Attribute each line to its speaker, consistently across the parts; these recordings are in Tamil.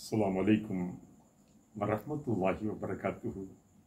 Speaker 1: அஸ்ஸலாமு அலைக்கும் வரஹ்மத்துல்லாஹி வபரகாத்துஹு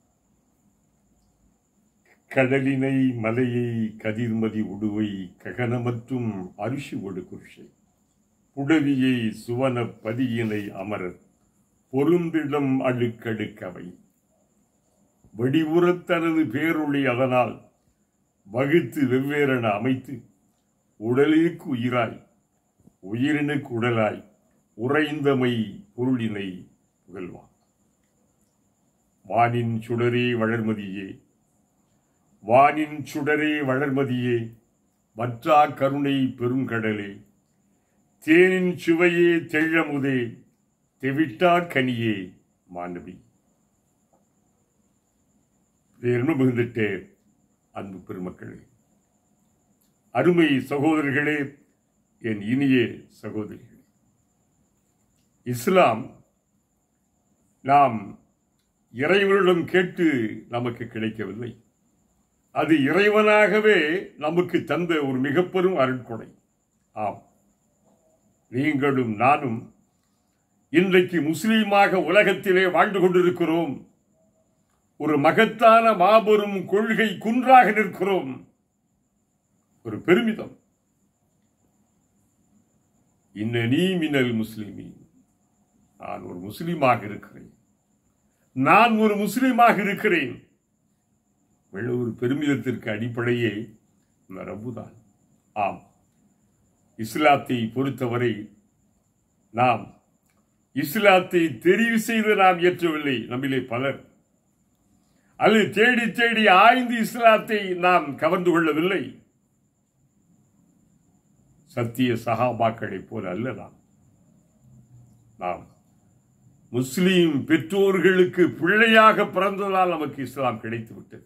Speaker 1: கடலினை மலையை கதிர்மதி உடுவை ககனமற்றும் அரிசி ஒடு குருஷை புடவியை சுவன பதியினை அமரர் பொருந்திடம் அழுக்கடுக்கவை வடிவுறத் தனது பேரொளி அதனால் வகுத்து வெவ்வேறென அமைத்து உடலுக்கு உயிராய் உயிரினுக்கு உடலாய் உறைந்தமை பொருளினை புகழ்வான் வானின் சுடரே வளர்மதியே வானின் சுடரே வளர்மதியே வற்றா கருணை பெருங்கடலே தேனின் சுவையே தெள்ளமுதே தெவிட்டா கனியே மாணவி பேர்னு மிகுந்துட்டே அன்பு பெருமக்களே அருமை சகோதரர்களே என் இனிய சகோதரிகளே இஸ்லாம் நாம் இறைவனிடம் கேட்டு நமக்கு கிடைக்கவில்லை அது இறைவனாகவே நமக்கு தந்த ஒரு மிக பெரும் அருட்கொடை ஆம் நீங்களும் நானும் இன்றைக்கு முஸ்லீமாக உலகத்திலே வாழ்ந்து கொண்டிருக்கிறோம் ஒரு மகத்தான மாபெரும் கொள்கை குன்றாக நிற்கிறோம் ஒரு பெருமிதம் இன்ன நீ மினல் முஸ்லிமீன் நான் ஒரு முஸ்லீமாக இருக்கிறேன் நான் ஒரு முஸ்லீமாக இருக்கிறேன் வெள்ள ஒரு பெருமிதத்திற்கு அடிப்படையே இந்த ரப்புதான் ஆம் இஸ்லாத்தை பொறுத்தவரை நாம் இஸ்லாத்தை தெரிவு செய்து நாம் ஏற்றவில்லை நம்மிலே பலர் அல்லது தேடி தேடி ஆய்ந்து இஸ்லாத்தை நாம் கவர்ந்து கொள்ளவில்லை சத்திய சகாபாக்களைப் போல அல்ல நாம் நாம் முஸ்லீம் பெற்றோர்களுக்கு பிள்ளையாக பிறந்ததால் நமக்கு இஸ்லாம் கிடைத்து விட்டது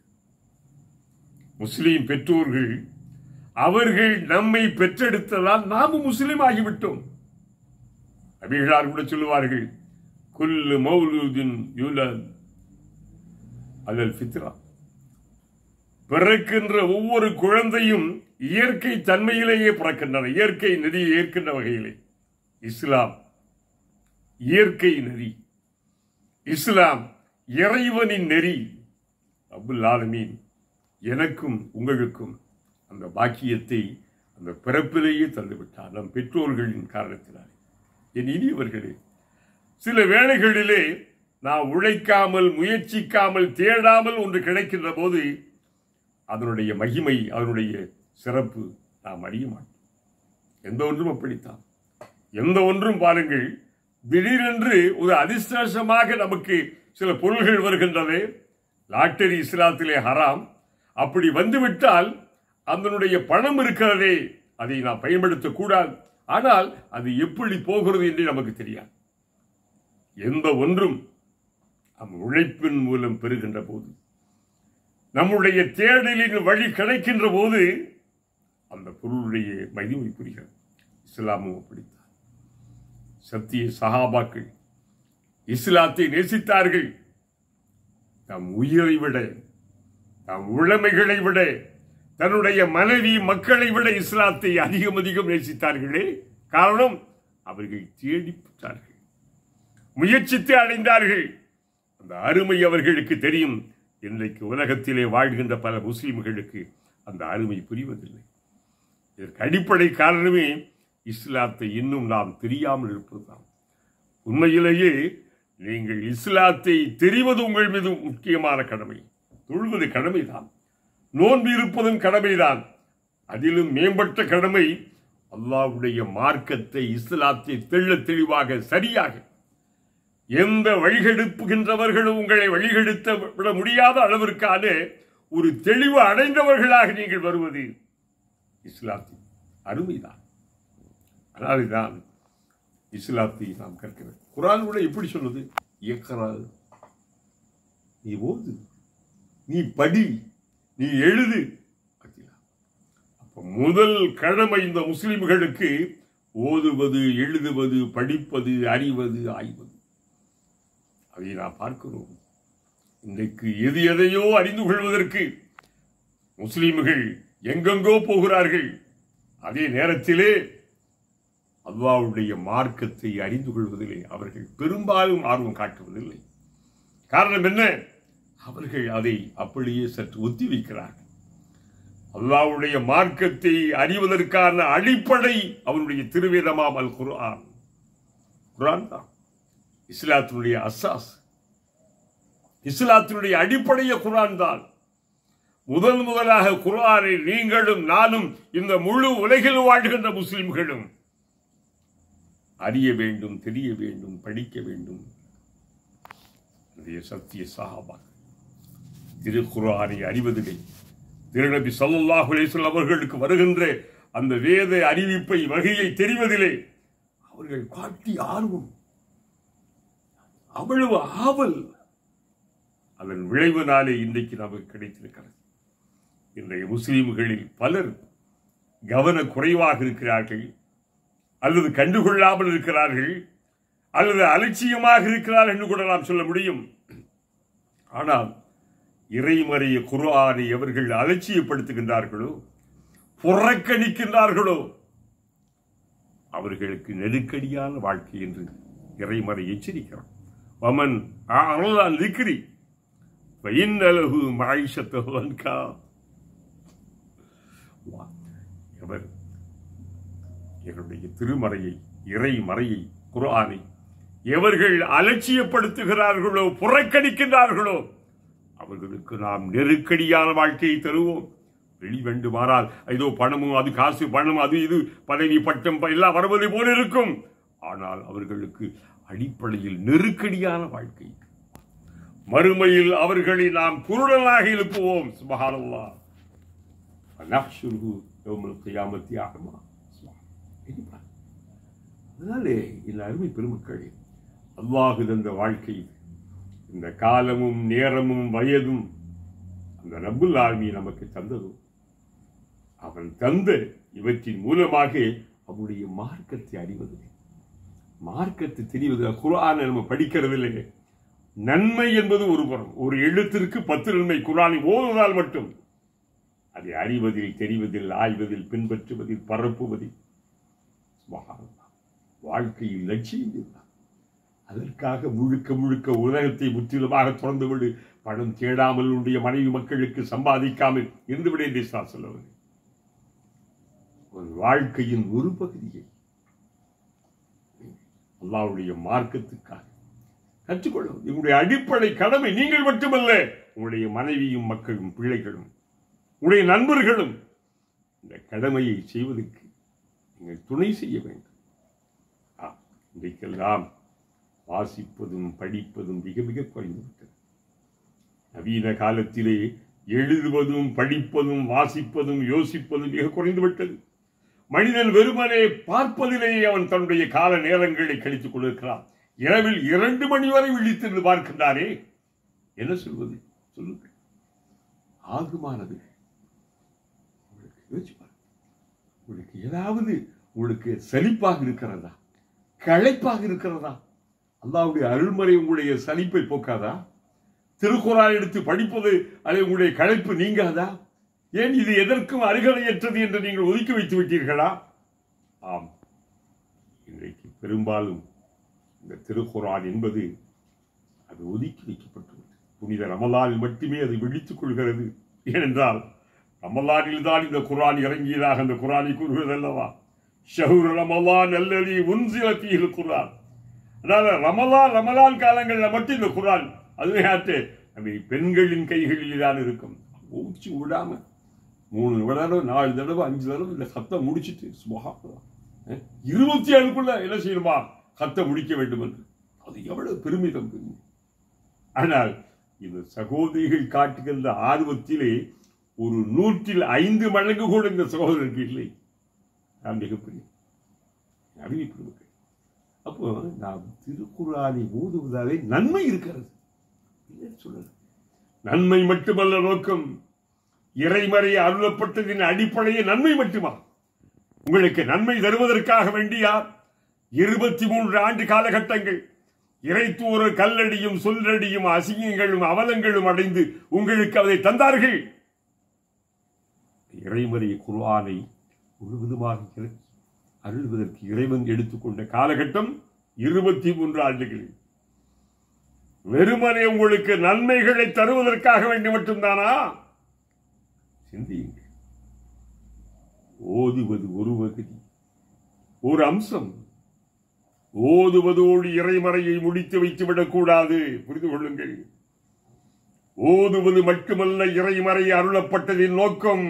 Speaker 1: முஸ்லீம் பெற்றோர்கள் அவர்கள் நம்மை பெற்றெடுத்ததால் நாமும் முஸ்லீம் ஆகிவிட்டோம் அபிகளார் கூட சொல்லுவார்கள் குல்லு மௌலூதின் யூலன் அல்லல் ஃபித்ரா பிறக்கின்ற ஒவ்வொரு குழந்தையும் இயற்கை தன்மையிலேயே பிறக்கின்றன இயற்கை நெறியை ஏற்கின்ற வகையிலே இஸ்லாம் இயற்கை நெறி இஸ்லாம் இறைவனின் நெறி அபுல் ஆலமீன் எனக்கும் உங்களுக்கும் அந்த பாக்கியத்தை அந்த பிறப்பிலேயே தந்துவிட்டார் நம் பெற்றோர்களின் காரணத்தினாலே என் இனியவர்களே சில வேளைகளிலே நாம் உழைக்காமல் முயற்சிக்காமல் தேடாமல் ஒன்று கிடைக்கின்ற போது அதனுடைய மகிமை அதனுடைய சிறப்பு நாம் அறிய மாட்டோம் எந்த ஒன்றும் அப்படித்தான் எந்த ஒன்றும் பாருங்கள் திடீரென்று ஒரு அதிர்ஷ்டமாக நமக்கு சில பொருள்கள் வருகின்றன லாட்டரி இஸ்லாத்திலே ஹராம் அப்படி வந்துவிட்டால் அதனுடைய பணம் இருக்கிறதே அதை நாம் பயன்படுத்தக்கூடாது ஆனால் அது எப்படி போகிறது என்று நமக்கு தெரியாது எந்த ஒன்றும் நம் உழைப்பின் மூலம் பெறுகின்ற போது நம்முடைய தேடலின் வழி கிடைக்கின்ற போது அந்த பொருளுடைய மகிமை புரிகிறது இஸ்லாமும் அப்படித்தான் சத்திய சகாபாக்கள் இஸ்லாத்தை நேசித்தார்கள் தம் உயிரை விட தம் உடைமைகளை விட தன்னுடைய மனைவி மக்களை விட இஸ்லாத்தை அதிகம் அதிகம் நேசித்தார்களே காரணம் அவர்கள் தேடி பெற்றார்கள் முயற்சித்து அடைந்தார்கள் அந்த அருமை அவர்களுக்கு தெரியும் இன்றைக்கு உலகத்திலே வாழ்கின்ற பல முஸ்லிம்களுக்கு அந்த அருமை புரிவதில்லை இதற்கு அடிப்படை காரணமே இஸ்லாத்தை இன்னும் நாம் தெரியாமல் இருப்பதுதான் உண்மையிலேயே நீங்கள் இஸ்லாத்தை தெரிவது உங்கள் மீது முக்கியமான கடமை தொழுவது கடமைதான் நோன்பு இருப்பதும் கடமைதான் அதிலும் மேம்பட்ட கடமை அல்லாவுடைய மார்க்கத்தை இஸ்லாத்தை தெள்ள தெளிவாக சரியாக எந்த வழிகெடுப்புகின்றவர்களும் உங்களை வழிகெடுத்த விட முடியாத அளவிற்கான ஒரு தெளிவு அடைந்தவர்களாக நீங்கள் வருவது இஸ்லாத்தின் அருமைதான் அதனால்தான் இஸ்லாத்தை நாம் கற்க வேண்டும் குரான் கூட எப்படி சொல்லுது இயக்கராது நீ ஓது நீ படி நீ எழுது அப்ப முதல் கடமை இந்த முஸ்லிம்களுக்கு ஓதுவது எழுதுவது படிப்பது அறிவது ஆய்வது அதை நாம் பார்க்கிறோம் இன்றைக்கு எது எதையோ அறிந்து கொள்வதற்கு முஸ்லிம்கள் எங்கெங்கோ போகிறார்கள் அதே நேரத்திலே அல்லாவுடைய மார்க்கத்தை அறிந்து கொள்வதிலே அவர்கள் பெரும்பாலும் ஆர்வம் காட்டுவதில்லை காரணம் என்ன அவர்கள் அதை அப்படியே சற்று ஒத்தி வைக்கிறார்கள் அல்லாவுடைய மார்க்கத்தை அறிவதற்கான அடிப்படை அவனுடைய திருவேதமாம் அல் குர்ஆன் குர்ஆன் தான் இஸ்லாத்தினுடைய அசாஸ் இஸ்லாத்தினுடைய அடிப்படைய குர்ஆன் தான் முதல் முதலாக குர்ஆனை நீங்களும் நானும் இந்த முழு உலகில் வாழ்கின்ற முஸ்லிம்களும் அறிய வேண்டும் தெரிய வேண்டும் படிக்க வேண்டும் சத்திய சஹாபா திருக்குர்ஆனை அறிவதில்லை திருநபி ஸல்லல்லாஹு அலைஹி வஸல்லம் அவர்களுக்கு வருகின்ற அந்த வேத அறிவிப்பை வகையை தெரிவதிலே அவர்கள் காட்டிய ஆர்வம் அவ்வளவு ஆவல் அதன் விளைவினாலே இன்றைக்கு நமக்கு கிடைத்திருக்கிறது இன்றைய முஸ்லிம்களில் பலர் கவன குறைவாக இருக்கிறார்கள் அல்லது கண்டுகொள்ளாமல் இருக்கிறார்கள் அல்லது அலட்சியமாக இருக்கிறார்கள் என்று கூட நாம் சொல்ல முடியும் ஆனால் இறைமறைய குர்ஆனை அவர்கள் அலட்சியப்படுத்துகின்றார்களோ புறக்கணிக்கின்றார்களோ அவர்களுக்கு நெருக்கடியான வாழ்க்கை என்று இறைமறை எச்சரிக்கிறார் வமன் அருளான் திக்ரி வயின்னலகு மாயிஷத்தவன்கா எவர் எங்களுடைய திருமறையை இறைமறையை குர்ஆனை எவர்கள் அலட்சியப்படுத்துகிறார்களோ புறக்கணிக்கின்றார்களோ அவர்களுக்கு நாம் நெருக்கடியான வாழ்க்கையை தருவோம் வெளி வேண்டுமானால் ஏதோ பணமும் அது காசு பணம் அது இது பதவி பட்டம் ப- எல்லாம் வருவது போல இருக்கும் ஆனால் அவர்களுக்கு அடிப்படையில் நெருக்கடியான வாழ்க்கை மறுமையில் அவர்களை நாம் குருடனாக எழுப்புவோம் சுபஹானல்லாஹ் நஹ்ஷுருஹு யௌமல் கியாமத்தி அஹ்மா சுப்ஹான். அதனாலே இந்த அருமை பெருமக்களே அல்லாஹு தந்த வாழ்க்கை இது. இந்த காலமும் நேரமும் வயதும் அந்த ரப்புல் ஆலமீ நமக்கு தந்ததும் அவன் தந்த இவற்றின் மூலமாக அவனுடைய மார்க்கத்தை அறிவது மார்க்கத்தை தெரிவது குர்ஆனை நம்ம படிக்கிறதில்லை நன்மை என்பது ஒரு புறம் ஒரு எழுத்திற்கு பத்து நன்மை குர்ஆனை ஓதுவதால் மட்டும் அதை அறிவதில் தெரிவதில் ஆய்வதில் பின்பற்றுவதில் பரப்புவதில் சுப்ஹானல்லாஹ். வாழ்க்கையில் லட்சியம் இதுதான் அதற்காக முழுக்க முழுக்க உலகத்தை முற்றிலுமாக திறந்துவிடு பணம் தேடாமல் உன்னுடைய மனைவி மக்களுக்கு சம்பாதிக்காமல் இருந்துவிட என்று இஸ்லாம் சொல்லவில்லை உன் வாழ்க்கையின் ஒரு பகுதியை அல்லாவுடைய மார்க்கத்துக்காக கற்றுக்கொள்ளும் உங்களுடைய அடிப்படை கடமை நீங்கள் மட்டுமல்ல உங்களுடைய மனைவியும் மக்களும் பிள்ளைகளும் உங்களுடைய நண்பர்களும் இந்த கடமையை செய்வதற்கு நீங்கள் துணை செய்ய வேண்டும் ஆ, இன்றைக்கெல்லாம் வாசிப்பதும் படிப்பதும் மிக மிக குறைந்துவிட்டது நவீன காலத்திலே எழுதுவதும் படிப்பதும் வாசிப்பதும் யோசிப்பதும் மிக குறைந்துவிட்டது மனிதன் வெறுமனே பார்ப்பதிலேயே அவன் தன்னுடைய கால நேரங்களை கழித்துக் கொண்டிருக்கிறான் இரவில் இரண்டு மணி வரை விழித்திருந்து பார்க்கின்றாரே என்ன சொல்வது சொல்லுங்கள் ஆகுமானது உங்களுக்கு யோசிச்சு பாருங்க. உங்களுக்கு ஏதாவது உங்களுக்கு சலிப்பாக இருக்கிறதா களைப்பாக இருக்கிறதா அல்லாவுடைய அருள்மறை உங்களுடைய சலிப்பை போக்காதா திருக்குறான் எடுத்து படிப்பது அது உங்களுடைய களைப்பு நீங்காதா ஏன் இது எதற்கும் அருகதையற்றது என்று நீங்கள் ஒதுக்கி வைத்து விட்டீர்களா ஆம் இன்றைக்கு பெரும்பாலும் இந்த திருக்குரான் என்பது அது ஒதுக்கி வைக்கப்பட்டுள்ளது புனித ரமலானில் மட்டுமே அது விழித்துக் கொள்கிறது ஏனென்றால் ரமலானில் தான் இந்த குரான் இறங்கியதாக அந்த குரானை கூறுகிறது அல்லவா ஷஹுர் ரமலான் அல்லதி உன்சிலத்தியில் குரான் அதாவது ரமலான் ரமலான் காலங்களில் மட்டும் இந்த குரான் அதுவே ஆட்டு நம்ம பெண்களின் கைகளில் தான் இருக்கும் ஊச்சி விடாம மூணு தடவை நாலு தடவை அஞ்சு தடவை இந்த கத்தை முடிச்சிட்டு சுபஹானல்லாஹ். அஹ், இருபத்தி ஏழுக்குள்ள என்ன செய்யணுமா கத்தை முடிக்க வேண்டும் என்று அது எவ்வளவு பெருமிதம் பெருமை. ஆனால் இந்த சகோதரிகள் காட்டுகின்ற ஆர்வத்திலே ஒரு நூற்றில் ஐந்து மடங்கு கூட இந்த சகோதரருக்கு இல்லை நான் மிகப்பெரிய அறிவிப்பு இருக்கு. அப்போ நாம் திருக்குறானை ஓதுவதாலே நன்மை இருக்கிறது இல்லைன்னு சொல்லல நன்மை மட்டுமல்ல நோக்கம் இறைமறை அருளப்பட்டதின் அடிப்படையே நன்மை மட்டுமா உங்களுக்கு நன்மை தருவதற்காக வேண்டியா இருபத்தி மூன்று ஆண்டு காலகட்டங்கள் இறைத்தூர கல்லடியும் சொல்லடியும் அசிங்கங்களும் அவலங்களும் அடைந்து உங்களுக்கு அதை தந்தார்கள் இறைமறை குர்ஆனை முழுவதுமாக இறக்கி அருள்வதற்கு இறைவன் எடுத்துக்கொண்ட காலகட்டம் இருபத்தி மூன்று ஆண்டுகள் வெறுமனே உங்களுக்கு நன்மைகளை தருவதற்காக வேண்டி மட்டும்தானா சிந்தியுங்கள் ஓதுவது ஒரு வகுதி ஒரு அம்சம் ஓதுவதோடு இறைமறையை முடித்து வைத்து விடக்கூடாது புரிந்து கொள்ளுங்கள் ஓதுவது மட்டுமல்ல இறைமறை அருளப்பட்டதின் நோக்கம்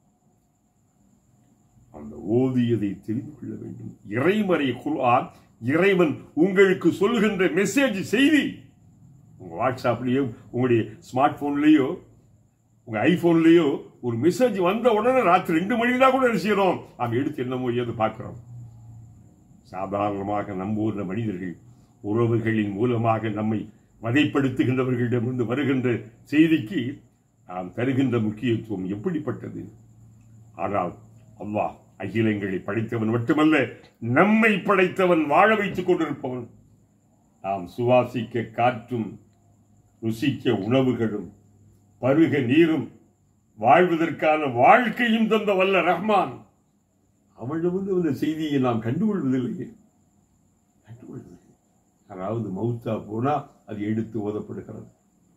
Speaker 1: அந்த ஓதியதை தெரிந்து கொள்ள வேண்டும் இறைமறை குர்ஆன் இறைவன் உங்களுக்கு சொல்கின்ற மெசேஜ் செய்தி உங்க வாட்ஸ்அப்லயோ உங்களுடைய ஸ்மார்ட் போன்லயோ உங்க ஐபோன்லயோ ஒரு மெசேஜ் வந்த உடனே ராத்திரி ரெண்டு மணிக்கு தான் கூட என்ன செய்யறோம் நாம் எடுத்து என்னமோ ஏது பார்க்கிறோம் சாதாரணமாக நம்புகின்ற மனிதர்கள் உறவுகளின் மூலமாக நம்மை வதைப்படுத்துகின்றவர்களிடமிருந்து வருகின்ற செய்திக்கு நாம் தருகின்ற முக்கியத்துவம் எப்படிப்பட்டது ஆனால் அல்லாஹ் அகிலங்களை படைத்தவன் மட்டுமல்ல நம்மை படைத்தவன் வாழ வைத்துக் கொண்டிருப்பவன் நாம் சுவாசிக்க காற்றும் ருசிக்க உணவுகளும் பருக நீரும் வாழ்வதற்கான வாழ்க்கையும் தந்த வல்ல ரஹ்மான் அவனிடமிருந்து அந்த செய்தியை நாம் கண்டுகொள்வதில்லையே கண்டுகொள்வதில்லை யாராவது மௌத்தா போனா அது எடுத்து ஓதப்படுகிறது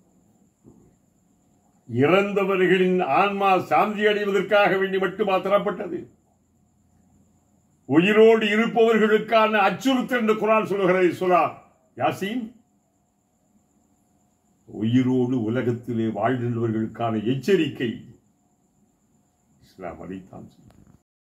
Speaker 1: இறந்தவர்களின் ஆன்மா சாந்தி அடைவதற்காக வேண்டி மட்டுமா தரப்பட்டது உயிரோடு இருப்பவர்களுக்கான அச்சுறுத்தல் என்று குரான் சொல்லுகிறது சுரா யாசீன் உயிரோடு உலகத்திலே வாழ்கின்றவர்களுக்கான எச்சரிக்கை இஸ்லாம் அதைத்தான் சொல்லுகிறது